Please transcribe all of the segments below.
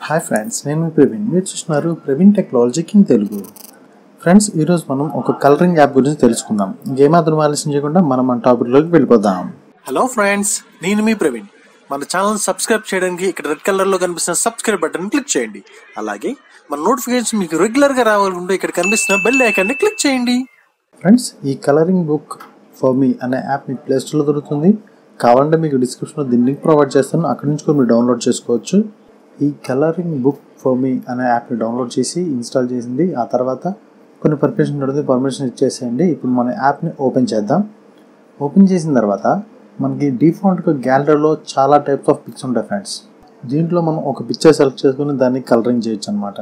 hi friends నేను మీ ప్రవీణ్ మీరు చూస్తున్నారు Praveen technology king Telugu friends ఈరోజు మనం ఒక కలరింగ్ యాప్ గురించి తెలుసుకుందాం ఇంకేమాత్రం ఆలస్యం చేయకుండా మనం మన టాపిక్లోకి వెళ్ళిపోదాం హలో ఫ్రెండ్స్ నేను మీ ప్రవీణ్ మన ఛానల్ సబ్స్క్రైబ్ చేయడానికి ఇక్కడ రెడ్ కలర్ లో కనిపిస్తున్న సబ్స్క్రైబ్ బటన్ క్లిక్ చేయండి అలాగే మన నోటిఫికేషన్ మీకు రెగ్యులర్ గా రావాలంటే ఇక్కడ కనిపిస్తున్న బెల్ ఐకాన్ ని క్లిక్ చేయండి ఫ్రెండ్స్ ఈ కలరింగ్ బుక్ ఫర్ మీ అనే యాప్ మీ ప్లే స్టోర్లో దొరుకుతుంది కావాలంటే మీకు డిస్క్రిప్షన్లో దీన్ని లింక్ ప్రొవైడ్ చేస్తాను అక్కడి నుంచి కూడా మీరు డౌన్లోడ్ చేసుకోవచ్చు ఈ కలరింగ్ బుక్ ఫర్ మీ అనే యాప్ని డౌన్లోడ్ చేసి ఇన్స్టాల్ చేసింది ఆ తర్వాత కొన్ని పర్మిషన్ ఉంటుంది పర్మిషన్ ఇచ్చేసేయండి ఇప్పుడు మన యాప్ని ఓపెన్ చేద్దాం ఓపెన్ చేసిన తర్వాత మనకి డిఫాల్ట్గా గ్యాలరీలో చాలా టైప్స్ ఆఫ్ పిక్స్ ఉంటాయి ఫ్రెండ్స్ దీంట్లో మనం ఒక పిక్చర్ సెలెక్ట్ చేసుకుని దాన్ని కలరింగ్ చేయొచ్చు అనమాట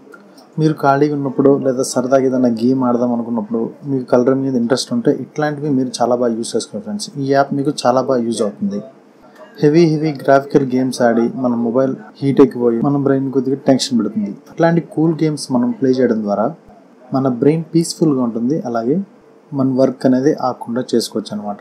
మీరు ఖాళీగా ఉన్నప్పుడు లేదా సరదాగా ఏదైనా గేమ్ ఆడదాం అనుకున్నప్పుడు మీకు కలర్ మీద ఇంట్రెస్ట్ ఉంటే ఇట్లాంటివి మీరు చాలా బాగా యూస్ చేసుకోవాలి ఫ్రెండ్స్ ఈ యాప్ మీకు చాలా బాగా యూజ్ అవుతుంది హెవీ హెవీ గ్రాఫికల్ గేమ్స్ ఆడి మన మొబైల్ హీట్ ఎక్కిపోయి మన బ్రెయిన్ కొద్దిగా టెన్షన్ పెడుతుంది అట్లాంటి కూల్ గేమ్స్ మనం ప్లే చేయడం ద్వారా మన బ్రెయిన్ పీస్ఫుల్గా ఉంటుంది అలాగే మన వర్క్ అనేది ఆకుండా చేసుకోవచ్చు అనమాట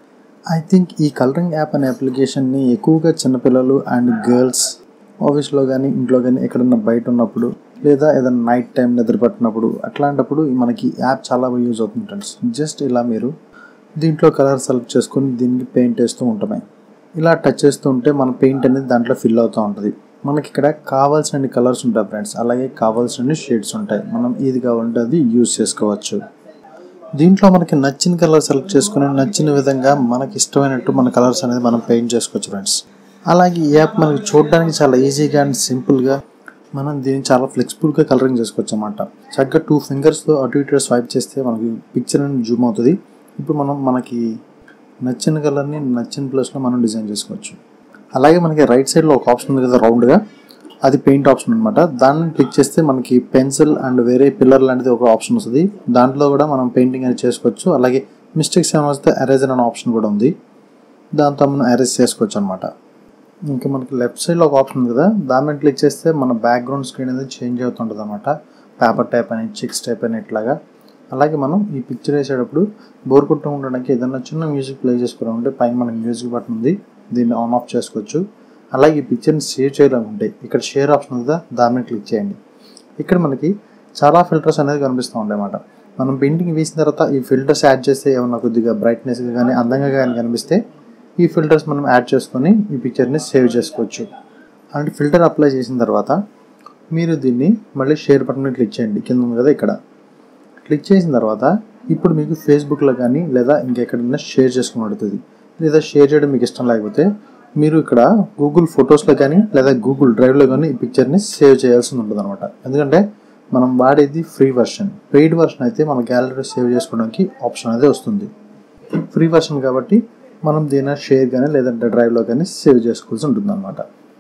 ఐ థింక్ ఈ కలరింగ్ యాప్ అనే అప్లికేషన్ని ఎక్కువగా చిన్నపిల్లలు అండ్ గర్ల్స్ ఆఫీస్లో కానీ ఇంట్లో కానీ ఎక్కడన్నా బయట ఉన్నప్పుడు లేదా ఏదైనా నైట్ టైం నిద్రపట్టినప్పుడు అట్లాంటప్పుడు మనకి యాప్ చాలా బాగా యూజ్ అవుతుంది ఫ్రెండ్స్ జస్ట్ ఇలా మీరు దీంట్లో కలర్ సెలెక్ట్ చేసుకొని దీనికి పెయింట్ వేస్తూ ఉంటామే ఇలా టచ్ చేస్తూ ఉంటే మన పెయింట్ అనేది దాంట్లో ఫిల్ అవుతూ ఉంటుంది మనకి ఇక్కడ కావాల్సిన కలర్స్ ఉంటాయి ఫ్రెండ్స్ అలాగే కావాల్సిన షేడ్స్ ఉంటాయి మనం ఏది కావాలంటే అది యూజ్ చేసుకోవచ్చు దీంట్లో మనకి నచ్చిన కలర్ సెలెక్ట్ చేసుకుని నచ్చిన విధంగా మనకి ఇష్టమైనట్టు మన కలర్స్ అనేది మనం పెయింట్ చేసుకోవచ్చు ఫ్రెండ్స్ అలాగే ఈ యాప్ మనకి చూడడానికి చాలా ఈజీగా అండ్ సింపుల్గా మనం దీన్ని చాలా ఫ్లెక్సిబుల్గా కలరింగ్ చేసుకోవచ్చు అన్నమాట చక్కగా టూ ఫింగర్స్తో అటు ఇటు స్వైప్ చేస్తే మనకి పిక్చర్ అనేది జూమ్ అవుతుంది ఇప్పుడు మనం మనకి నచ్చిన కలర్ని నచ్చిన ప్లేస్లో మనం డిజైన్ చేసుకోవచ్చు అలాగే మనకి రైట్ సైడ్లో ఒక ఆప్షన్ ఉంది కదా రౌండ్గా అది పెయింట్ ఆప్షన్ అనమాట దాన్ని క్లిక్ చేస్తే మనకి పెన్సిల్ అండ్ వేరే పిల్లర్ లాంటిది ఒక ఆప్షన్ వస్తుంది దాంట్లో కూడా మనం పెయింటింగ్ అనేది చేసుకోవచ్చు అలాగే మిస్టేక్స్ ఏమైనా వస్తే ఎరేజర్ అనే ఆప్షన్ కూడా ఉంది దాంతో మనం ఎరేజ్ చేసుకోవచ్చు అనమాట ఇంకా మనకి లెఫ్ట్ సైడ్లో ఒక ఆప్షన్ ఉంది కదా దాని మీద క్లిక్ చేస్తే మన బ్యాక్గ్రౌండ్ స్క్రీన్ అనేది చేంజ్ అవుతుంటుంది అనమాట పేపర్ టైప్ అని చిక్స్ టైప్ అని ఇట్లాగా అలాగే మనం ఈ పిక్చర్ వేసేటప్పుడు బోర్ కొట్టు ఉండడానికి ఏదైనా చిన్న మ్యూజిక్ ప్లే చేసుకోవాలంటే పైన మనకి మ్యూజిక్ బటన్ ఉంది దీన్ని ఆన్ ఆఫ్ చేసుకోవచ్చు అలాగే ఈ పిక్చర్ని సేవ్ చేయాలనుకుంటే ఇక్కడ షేర్ ఆప్షన్ ఉంది కదా దాని మీద క్లిక్ చేయండి ఇక్కడ మనకి చాలా ఫిల్టర్స్ అనేది కనిపిస్తూ ఉంటాయి అన్నమాట మనం పెయింటింగ్ వేసిన తర్వాత ఈ ఫిల్టర్స్ యాడ్ చేస్తే ఏమన్నా కొద్దిగా బ్రైట్నెస్గా కానీ అందంగా కానీ కనిపిస్తే ఈ ఫిల్టర్స్ మనం యాడ్ చేసుకొని ఈ పిక్చర్ని సేవ్ చేసుకోవచ్చు అలాంటి ఫిల్టర్ అప్లై చేసిన తర్వాత మీరు దీన్ని మళ్ళీ షేర్ బటన్ క్లిక్ చేయండి కింద ఉంది కదా ఇక్కడ క్లిక్ చేసిన తర్వాత ఇప్పుడు మీకు ఫేస్బుక్లో కానీ లేదా ఇంకెక్కడైనా షేర్ చేసుకుని పడుతుంది లేదా షేర్ చేయడం మీకు ఇష్టం లేకపోతే మీరు ఇక్కడ గూగుల్ ఫొటోస్లో కానీ లేదా గూగుల్ డ్రైవ్లో కానీ ఈ పిక్చర్ని సేవ్ చేయాల్సి ఉంటుంది అనమాట ఎందుకంటే మనం వాడేది ఫ్రీ వర్షన్ పెయిడ్ వర్షన్ అయితే మన గ్యాలరీలో సేవ్ చేసుకోవడానికి ఆప్షన్ అనేది వస్తుంది ఫ్రీ వర్షన్ కాబట్టి మనం దీని షేర్ కానీ లేదంటే డ్రైవ్లో కానీ సేవ్ చేసుకోవాల్సి ఉంటుంది అనమాట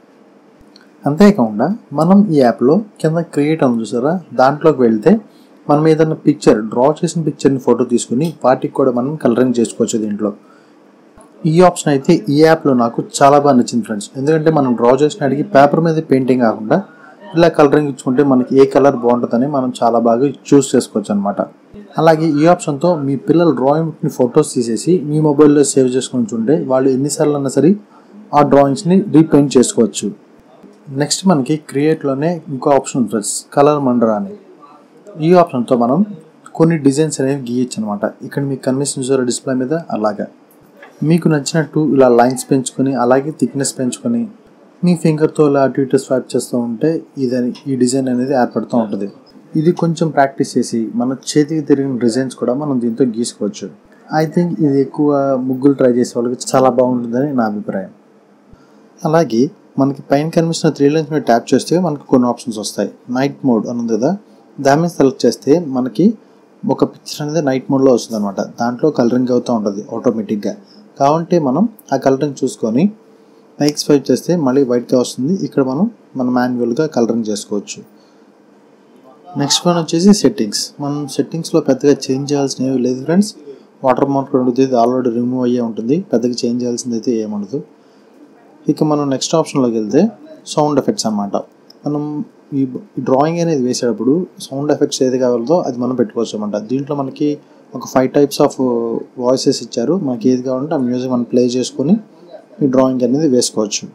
అంతేకాకుండా మనం ఈ యాప్లో కింద క్రియేట్ అని చూసారా దాంట్లోకి వెళ్తే మనం ఏదైనా పిక్చర్ డ్రా చేసిన పిక్చర్ని ఫోటో తీసుకుని వాటికి కూడా మనం కలరింగ్ చేసుకోవచ్చు దీంట్లో ఈ ఆప్షన్ అయితే ఈ యాప్లో నాకు చాలా బాగా నచ్చింది ఫ్రెండ్స్ ఎందుకంటే మనం డ్రా చేసిన అడిగి పేపర్ మీద పెయింటింగ్ కాకుండా ఇలా కలరింగ్ ఇచ్చుకుంటే మనకి ఏ కలర్ బాగుంటుందని మనం చాలా బాగా చూస్ చేసుకోవచ్చు అనమాట అలాగే ఈ ఆప్షన్తో మీ పిల్లల డ్రాయింగ్ని ఫొటోస్ తీసేసి మీ మొబైల్లో సేవ్ చేసుకుని ఉంటే వాళ్ళు ఎన్నిసార్లు అన్నా సరే ఆ డ్రాయింగ్స్ని రీపెయింట్ చేసుకోవచ్చు నెక్స్ట్ మనకి క్రియేట్లోనే ఇంకో ఆప్షన్ ఉంది ఫ్రెండ్స్ కలర్ మండరా అని ఈ ఆప్షన్తో మనం కొన్ని డిజైన్స్ అనేవి గీయచ్చు అనమాట ఇక్కడ మీకు కనిపిస్తుంది డిస్ప్లే మీద అలాగా మీకు నచ్చినట్టు ఇలా లైన్స్ పెంచుకొని అలాగే థిక్నెస్ పెంచుకొని మీ ఫింగర్తో ఇలా అటు ఇటు స్వైప్ చేస్తూ ఉంటే ఇది ఈ డిజైన్ అనేది ఏర్పడుతూ ఉంటుంది ఇది కొంచెం ప్రాక్టీస్ చేసి మన చేతికి తిరిగిన డిజైన్స్ కూడా మనం దీంతో గీసుకోవచ్చు ఐ థింక్ ఇది ఎక్కువ ముగ్గులు ట్రై చేసే వాళ్ళకి చాలా బాగుంటుందని నా అభిప్రాయం అలాగే మనకి పైన కనిపిస్తున్న త్రీ లైన్స్ మీద ట్యాప్ చేస్తే మనకి కొన్ని ఆప్షన్స్ వస్తాయి నైట్ మోడ్ అని ఉంది కదా దాని మీద సెలెక్ట్ చేస్తే మనకి ఒక పిక్చర్ అనేది నైట్ మోడ్లో వస్తుంది అనమాట దాంట్లో కలరింగ్ అవుతూ ఉంటుంది ఆటోమేటిక్గా కావంటే మనం ఆ కలరింగ్ చూసుకొని పైకి స్వైప్ చేస్తే మళ్ళీ వైట్గా వస్తుంది ఇక్కడ మనం మన మాన్యువల్గా కలరింగ్ చేసుకోవచ్చు నెక్స్ట్ వన్ వచ్చేసి సెట్టింగ్స్ మనం సెట్టింగ్స్లో పెద్దగా చేంజ్ చేయాల్సిన ఏమీ లేదు ఫ్రెండ్స్ వాటర్ మార్క్ ఉంటుంది ఇది ఆల్రెడీ రిమూవ్ అయ్యే ఉంటుంది పెద్దగా చేంజ్ చేయాల్సింది అయితే ఏముండదు ఇక మనం నెక్స్ట్ ఆప్షన్లోకి వెళ్తే సౌండ్ ఎఫెక్ట్స్ అన్నమాట మనం ఈ డ్రాయింగ్ అనేది వేసేటప్పుడు సౌండ్ ఎఫెక్ట్స్ ఏది కావాలో అది మనం పెట్టుకోవచ్చు అనమాట దీంట్లో మనకి ఒక ఫైవ్ టైప్స్ ఆఫ్ వాయిసెస్ ఇచ్చారు మనకి ఏది కావాలంటే ఆ మ్యూజిక్ మనం ప్లే చేసుకొని ఈ డ్రాయింగ్ అనేది వేసుకోవచ్చు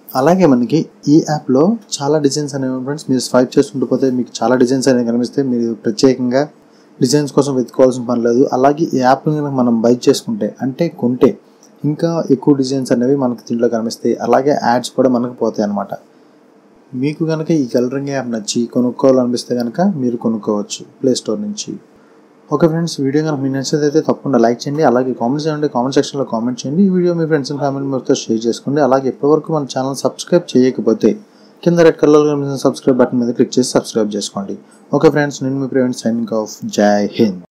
అలాగే మనకి ఈ యాప్లో చాలా డిజైన్స్ అనేవి ఫ్రెండ్స్ మీరు స్వైప్ చేసుకుంటూ పోతే మీకు చాలా డిజైన్స్ అనేవి కనిపిస్తే మీరు ప్రత్యేకంగా డిజైన్స్ కోసం వెతుకోవాల్సిన పని లేదు అలాగే ఈ యాప్ కనుక మనం బై చేసుకుంటే అంటే కొంటే ఇంకా ఎక్కువ డిజైన్స్ అనేవి మనకి దీంట్లో కనిపిస్తాయి అలాగే యాడ్స్ కూడా మనకు పోతాయి అన్నమాట మీకు కనుక ఈ కలరింగ్ యాప్ నచ్చి కొనుక్కోవాలనిపిస్తే కనుక మీరు కొనుక్కోవచ్చు ప్లే స్టోర్ నుంచి ఓకే ఫ్రెండ్స్ వీడియో కనుక మీకు నచ్చితే తప్పకుండా లైక్ చేయండి అలాగే కామెంట్స్ చేయండి కామెంట్ సెక్షన్లో కామెంట్ చేయండి ఈ వీడియో మీ ఫ్రెండ్స్ అండ్ ఫ్యామిలీ మెంబర్స్తో షేర్ చేసుకోండి అలాగే ఇప్పటివరకు మన ఛానల్ సబ్స్క్రైబ్ చేయకపోతే కింద రెడ్ కలర్లో కనిపిస్తున్న సబ్స్క్రైబ్ బటన్ మీద క్లిక్ చేసి సబ్స్క్రైబ్ చేసుకోండి ఓకే ఫ్రెండ్స్ నేను మీ ఫ్రెండ్స్ సైనింగ్ ఆఫ్ జై హింద్